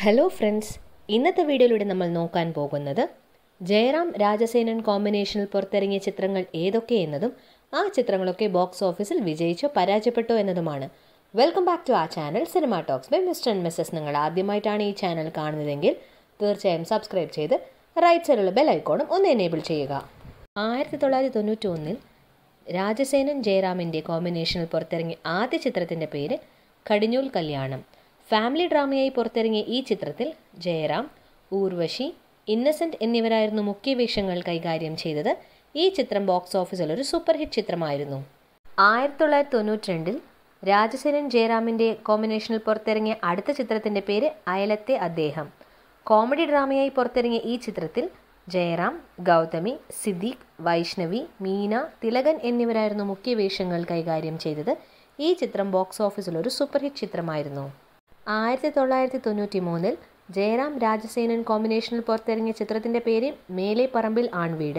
hello friends ഇന്നത്തെ വീഡിയോയിലൂടെ നമ്മൾ നോക്കാൻ പോകുന്നത് ജയറാം രാജസേനൻ കോമ്പിനേഷനിൽ പുറത്തിറങ്ങിയ ചിത്രങ്ങൾ ഏതൊക്കെ എന്നതും ആ ചിത്രങ്ങളൊക്കെ ബോക്സ് ഓഫീസിൽ വിജയിച്ചോ പരാജയപ്പെട്ടോ എന്നതുമാണ് വെൽക്കം ബാക്ക് ടു ആ channel cinema talks by mister and missus നിങ്ങൾ ആദ്യമായിട്ടാണ് ഈ ചാനൽ കാണുന്നതെങ്കിൽ തീർച്ചയായും സബ്സ്ക്രൈബ് ചെയ്ത് റൈറ്റ് സൈഡിലുള്ള ബെൽ ഐക്കോണും ഒന്ന് എനേബിൾ ചെയ്യുക ആയിരത്തി തൊള്ളായിരത്തി തൊണ്ണൂറ്റി ഒന്നിൽ രാജസേനൻ ജയറാമിൻ്റെ കോമ്പിനേഷനിൽ പുറത്തിറങ്ങിയ ആദ്യ ചിത്രത്തിൻ്റെ പേര് കടിഞ്ഞൂൽ കല്യാണം ഫാമിലി ഡ്രാമയായി പുറത്തിറങ്ങിയ ഈ ചിത്രത്തിൽ ജയറാം ഊർവശി ഇന്നസെന്റ് എന്നിവരായിരുന്നു മുഖ്യ വേഷങ്ങൾ കൈകാര്യം ചെയ്തത് ഈ ചിത്രം ബോക്സ് ഓഫീസിൽ ഒരു സൂപ്പർ ഹിറ്റ് ചിത്രമായിരുന്നു ആയിരത്തി തൊള്ളായിരത്തി തൊണ്ണൂറ്റി രണ്ടിൽ രാജസേനൻ ജയറാമിൻ്റെ കോമ്പിനേഷനിൽ പുറത്തിറങ്ങിയ അടുത്ത ചിത്രത്തിൻ്റെ പേര് അയലത്തെ അദ്ദേഹം കോമഡി ഡ്രാമയായി പുറത്തിറങ്ങിയ ഈ ചിത്രത്തിൽ ജയറാം ഗൗതമി സിദ്ദീഖ് വൈഷ്ണവി മീന തിലകൻ എന്നിവരായിരുന്നു മുഖ്യ വേഷങ്ങൾ കൈകാര്യം ചെയ്തത് ഈ ചിത്രം ബോക്സ് ഓഫീസിൽ ഒരു സൂപ്പർ ഹിറ്റ് ചിത്രമായിരുന്നു ആയിരത്തി തൊള്ളായിരത്തി തൊണ്ണൂറ്റി മൂന്നിൽ ജയറാം രാജസേനൻ കോമ്പിനേഷനിൽ പുറത്തിറങ്ങിയ ചിത്രത്തിൻ്റെ പേര് മേലെ പറമ്പിൽ ആൺവീട്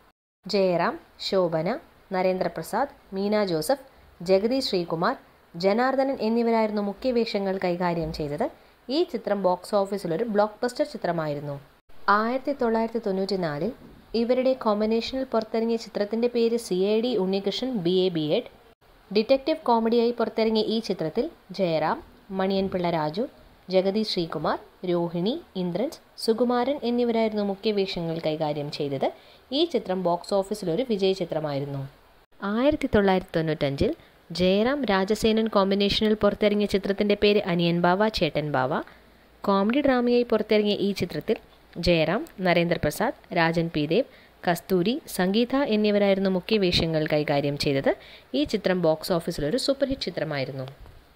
ജയറാം ശോഭന നരേന്ദ്രപ്രസാദ് മീന ജോസഫ് ജഗതി ശ്രീകുമാർ ജനാർദ്ദനൻ എന്നിവരായിരുന്നു മുഖ്യ വേഷങ്ങൾ കൈകാര്യം ചെയ്തത് ഈ ചിത്രം ബോക്സ് ഓഫീസിൽ ഒരു ബ്ലോക്ക് ബസ്റ്റർ ചിത്രമായിരുന്നു ആയിരത്തി തൊള്ളായിരത്തി തൊണ്ണൂറ്റി നാലിൽ ഇവരുടെ കോമ്പിനേഷനിൽ പുറത്തിറങ്ങിയ ചിത്രത്തിൻ്റെ പേര് C I D Unnikrishnan B A B Ed detective കോമഡിയായി പുറത്തിറങ്ങിയ ഈ ചിത്രത്തിൽ ജയറാം മണിയൻ പിള്ള രാജു ജഗതി ശ്രീകുമാർ രോഹിണി ഇന്ദ്രൻസ് സുകുമാരൻ എന്നിവരായിരുന്നു മുഖ്യ വേഷങ്ങൾ കൈകാര്യം ചെയ്തത് ഈ ചിത്രം ബോക്സ് ഓഫീസിൽ ഒരു വിജയ ചിത്രമായിരുന്നു ആയിരത്തി തൊള്ളായിരത്തി തൊണ്ണൂറ്റഞ്ചിൽ ജയറാം രാജസേനൻ കോമ്പിനേഷനിൽ പുറത്തിറങ്ങിയ ചിത്രത്തിൻ്റെ പേര് അനിയൻ ബാവ ചേട്ടൻ ബാവ കോമഡി ഡ്രാമയായി പുറത്തിറങ്ങിയ ഈ ചിത്രത്തിൽ ജയറാം നരേന്ദ്രപ്രസാദ് രാജൻ പി ദേവ് കസ്തൂരി സംഗീത എന്നിവരായിരുന്നു മുഖ്യ വേഷങ്ങൾ കൈകാര്യം ചെയ്തത് ഈ ചിത്രം ബോക്സ് ഓഫീസിൽ ഒരു സൂപ്പർ ഹിറ്റ് ചിത്രമായിരുന്നു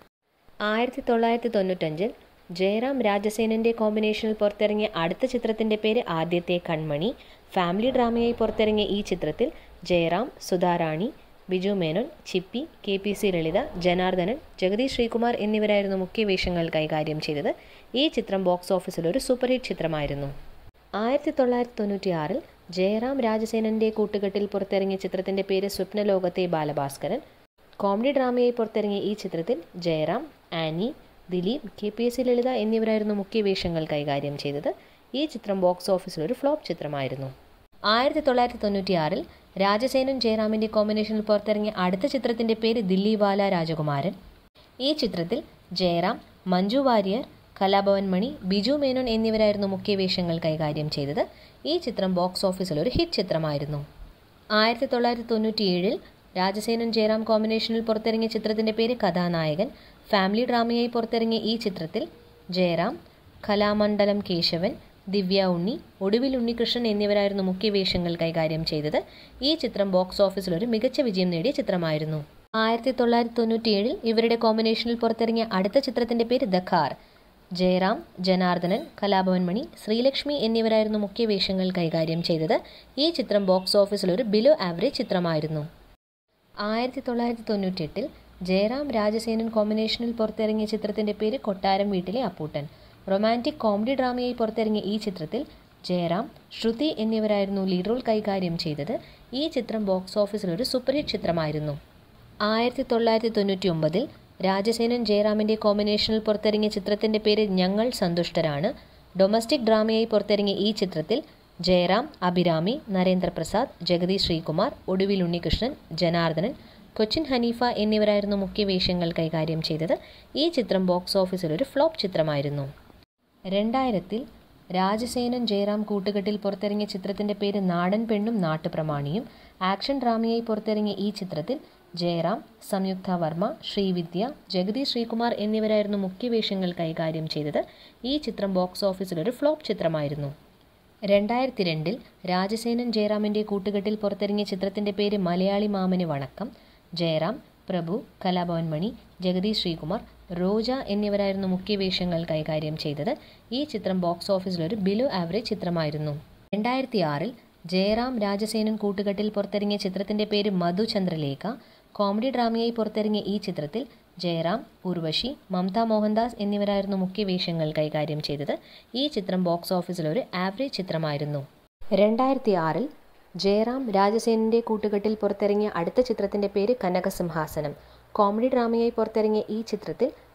ആയിരത്തി തൊള്ളായിരത്തി തൊണ്ണൂറ്റഞ്ചിൽ ജയറാം രാജസേനൻ്റെ കോമ്പിനേഷനിൽ പുറത്തിറങ്ങിയ അടുത്ത ചിത്രത്തിൻ്റെ പേര് ആദ്യത്തെ കൺമണി ഫാമിലി ഡ്രാമയായി പുറത്തിറങ്ങിയ ഈ ചിത്രത്തിൽ ജയറാം സുധാറാണി ബിജു മേനോൻ ചിപ്പി കെ പി സി ലളിത ജനാർദ്ദനൻ ജഗതി ശ്രീകുമാർ എന്നിവരായിരുന്നു മുഖ്യ വേഷങ്ങൾ കൈകാര്യം ചെയ്തത് ഈ ചിത്രം ബോക്സ് ഓഫീസിൽ ഒരു സൂപ്പർ ഹിറ്റ് ചിത്രമായിരുന്നു ആയിരത്തി തൊള്ളായിരത്തി തൊണ്ണൂറ്റി ആറിൽ ജയറാം രാജസേനൻ്റെ കൂട്ടുകെട്ടിൽ പുറത്തിറങ്ങിയ ചിത്രത്തിൻ്റെ പേര് സ്വപ്നലോകത്തെ ബാലഭാസ്കരൻ കോമഡി ഡ്രാമയായി പുറത്തിറങ്ങിയ ഈ ചിത്രത്തിൽ ജയറാം ആനി ദിലീപ് കെ പി എസ് സി ലളിത എന്നിവരായിരുന്നു മുഖ്യ വേഷങ്ങൾ കൈകാര്യം ചെയ്തത് ഈ ചിത്രം ബോക്സ് ഓഫീസിൽ ഒരു ഫ്ലോപ്പ് ചിത്രമായിരുന്നു ആയിരത്തി തൊള്ളായിരത്തി തൊണ്ണൂറ്റി ആറിൽ രാജസേനൻ ജയറാമിൻ്റെ കോമ്പിനേഷനിൽ പുറത്തിറങ്ങിയ അടുത്ത ചിത്രത്തിൻ്റെ പേര് ദില്ലിവാല രാജകുമാരൻ ഈ ചിത്രത്തിൽ ജയറാം മഞ്ജു വാര്യർ കലാഭവൻ മണി ബിജു മേനോൻ എന്നിവരായിരുന്നു മുഖ്യ വേഷങ്ങൾ കൈകാര്യം ചെയ്തത് ഈ ചിത്രം ബോക്സ് ഓഫീസിൽ ഒരു ഹിറ്റ് ചിത്രമായിരുന്നു ആയിരത്തി തൊള്ളായിരത്തി തൊണ്ണൂറ്റിയേഴിൽ രാജസേനൻ ജയറാം കോമ്പിനേഷനിൽ പുറത്തിറങ്ങിയ ചിത്രത്തിൻ്റെ പേര് കഥാനായകൻ ഫാമിലി ഡ്രാമയായി പുറത്തിറങ്ങിയ ഈ ചിത്രത്തിൽ ജയറാം കലാമണ്ഡലം കേശവൻ ദിവ്യ ഉണ്ണി ഒടുവിൽ ഉണ്ണികൃഷ്ണൻ എന്നിവരായിരുന്നു മുഖ്യ വേഷങ്ങൾ കൈകാര്യം ചെയ്തത് ഈ ചിത്രം ബോക്സ് ഓഫീസിൽ ഒരു മികച്ച വിജയം നേടിയ ചിത്രമായിരുന്നു ആയിരത്തി തൊള്ളായിരത്തി തൊണ്ണൂറ്റിയേഴിൽ ഇവരുടെ കോമ്പിനേഷനിൽ പുറത്തിറങ്ങിയ അടുത്ത ചിത്രത്തിൻ്റെ പേര് ദഖാർ ജയറാം ജനാർദ്ദനൻ കലാഭവൻ മണി ശ്രീലക്ഷ്മി എന്നിവരായിരുന്നു മുഖ്യ വേഷങ്ങൾ കൈകാര്യം ചെയ്തത് ഈ ചിത്രം ബോക്സ് ഓഫീസിൽ ഒരു ബിലോ ആവറേജ് ചിത്രമായിരുന്നു ആയിരത്തി തൊള്ളായിരത്തി തൊണ്ണൂറ്റിയെട്ടിൽ ജയറാം രാജസേനൻ കോമ്പിനേഷനിൽ പുറത്തിറങ്ങിയ ചിത്രത്തിൻ്റെ പേര് കൊട്ടാരം വീട്ടിലെ അപ്പൂട്ടൻ റൊമാൻറ്റിക് കോമഡി ഡ്രാമയായി പുറത്തിറങ്ങിയ ഈ ചിത്രത്തിൽ ജയറാം ശ്രുതി എന്നിവരായിരുന്നു ലീഡ് റോൾ കൈകാര്യം ചെയ്തത് ഈ ചിത്രം ബോക്സ് ഓഫീസിൽ ഒരു സൂപ്പർ ഹിറ്റ് ചിത്രമായിരുന്നു ആയിരത്തി തൊള്ളായിരത്തി തൊണ്ണൂറ്റി ഒമ്പതിൽ രാജസേനൻ ജയറാമിൻ്റെ കോമ്പിനേഷനിൽ പുറത്തിറങ്ങിയ ചിത്രത്തിൻ്റെ പേര് ഞങ്ങൾ സന്തുഷ്ടരാണ് ഡൊമസ്റ്റിക് ഡ്രാമയായി പുറത്തിറങ്ങിയ ഈ ചിത്രത്തിൽ ജയറാം അഭിരാമി നരേന്ദ്രപ്രസാദ് ജഗതി ശ്രീകുമാർ ഒടുവിൽ ഉണ്ണികൃഷ്ണൻ ജനാർദ്ദനൻ കൊച്ചിൻ ഹനീഫ എന്നിവരായിരുന്നു മുഖ്യ വേഷങ്ങൾ കൈകാര്യം ചെയ്തത് ഈ ചിത്രം ബോക്സ് ഓഫീസിൽ ഒരു ഫ്ലോപ്പ് ചിത്രമായിരുന്നു രണ്ടായിരത്തിൽ രാജസേനൻ ജയറാം കൂട്ടുകെട്ടിൽ പുറത്തിറങ്ങിയ ചിത്രത്തിൻ്റെ പേര് നാടൻ പെണ്ണും നാട്ടുപ്രമാണിയും ആക്ഷൻ ഡ്രാമയായി പുറത്തിറങ്ങിയ ഈ ചിത്രത്തിൽ ജയറാം സംയുക്ത വർമ്മ ശ്രീവിദ്യ ജഗതി ശ്രീകുമാർ എന്നിവരായിരുന്നു മുഖ്യ വേഷങ്ങൾ കൈകാര്യം ചെയ്തത് ഈ ചിത്രം ബോക്സ് ഓഫീസിൽ ഒരു ഫ്ലോപ്പ് ചിത്രമായിരുന്നു രണ്ടായിരത്തി രണ്ടിൽ രാജസേനൻ ജയറാമിൻ്റെ കൂട്ടുകെട്ടിൽ പുറത്തിറങ്ങിയ ചിത്രത്തിൻ്റെ പേര് മലയാളി മാമന് വണക്കം ജയറാം പ്രഭു കലാഭവൻ മണി ജഗതി ശ്രീകുമാർ റോജ എന്നിവരായിരുന്നു മുഖ്യ വേഷങ്ങൾ കൈകാര്യം ചെയ്തത് ഈ ചിത്രം ബോക്സ് ഓഫീസിൽ ഒരു ബിലോ ആവറേജ് ചിത്രമായിരുന്നു രണ്ടായിരത്തി ആറിൽ ജയറാം രാജസേനൻ കൂട്ടുകെട്ടിൽ പുറത്തിറങ്ങിയ ചിത്രത്തിൻ്റെ പേര് മധുചന്ദ്രലേഖ കോമഡി ഡ്രാമയായി പുറത്തിറങ്ങിയ ഈ ചിത്രത്തിൽ ജയറാം ഉർവശി മമത മോഹൻദാസ് എന്നിവരായിരുന്നു മുഖ്യ വേഷങ്ങൾ കൈകാര്യം ചെയ്തത് ഈ ചിത്രം ബോക്സ് ഓഫീസിൽ ഒരു ആവറേജ് ചിത്രമായിരുന്നു രണ്ടായിരത്തി ആറിൽ ജയറാം രാജസേനൻ്റെ കൂട്ടുകെട്ടിൽ പുറത്തിറങ്ങിയ അടുത്ത ചിത്രത്തിൻ്റെ പേര് കനകസിംഹാസനം കോമഡി ഡ്രാമയായി പുറത്തിറങ്ങിയ ഈ ചിത്രത്തിൽ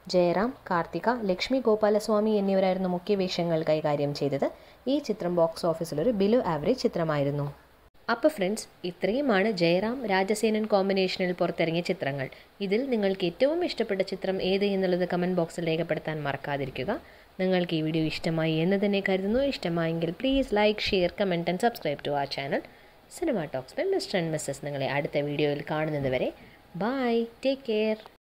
ജയറാം കാർത്തിക ലക്ഷ്മി ഗോപാലസ്വാമി എന്നിവരായിരുന്നു മുഖ്യ വേഷങ്ങൾ കൈകാര്യം ചെയ്തത് ഈ ചിത്രം ബോക്സ് ഓഫീസിൽ ഒരു ബിലോ ആവറേജ് ചിത്രമായിരുന്നു അപ്പോൾ ഫ്രണ്ട്സ് ഇത്രയുമാണ് ജയറാം രാജസേനൻ കോമ്പിനേഷനിൽ പുറത്തിറങ്ങിയ ചിത്രങ്ങൾ ഇതിൽ നിങ്ങൾക്ക് ഏറ്റവും ഇഷ്ടപ്പെട്ട ചിത്രം ഏത് എന്നുള്ളത് കമൻറ്റ് ബോക്സിൽ രേഖപ്പെടുത്താൻ മറക്കാതിരിക്കുക നിങ്ങൾക്ക് ഈ വീഡിയോ ഇഷ്ടമായി എന്ന് തന്നെ കരുതുന്നു ഇഷ്ടമായെങ്കിൽ please like share comment and subscribe to ആ channel cinema talks by mister and missus നിങ്ങളെ അടുത്ത വീഡിയോയിൽ കാണുന്നത് വരെ ബൈ ടേക്ക് കെയർ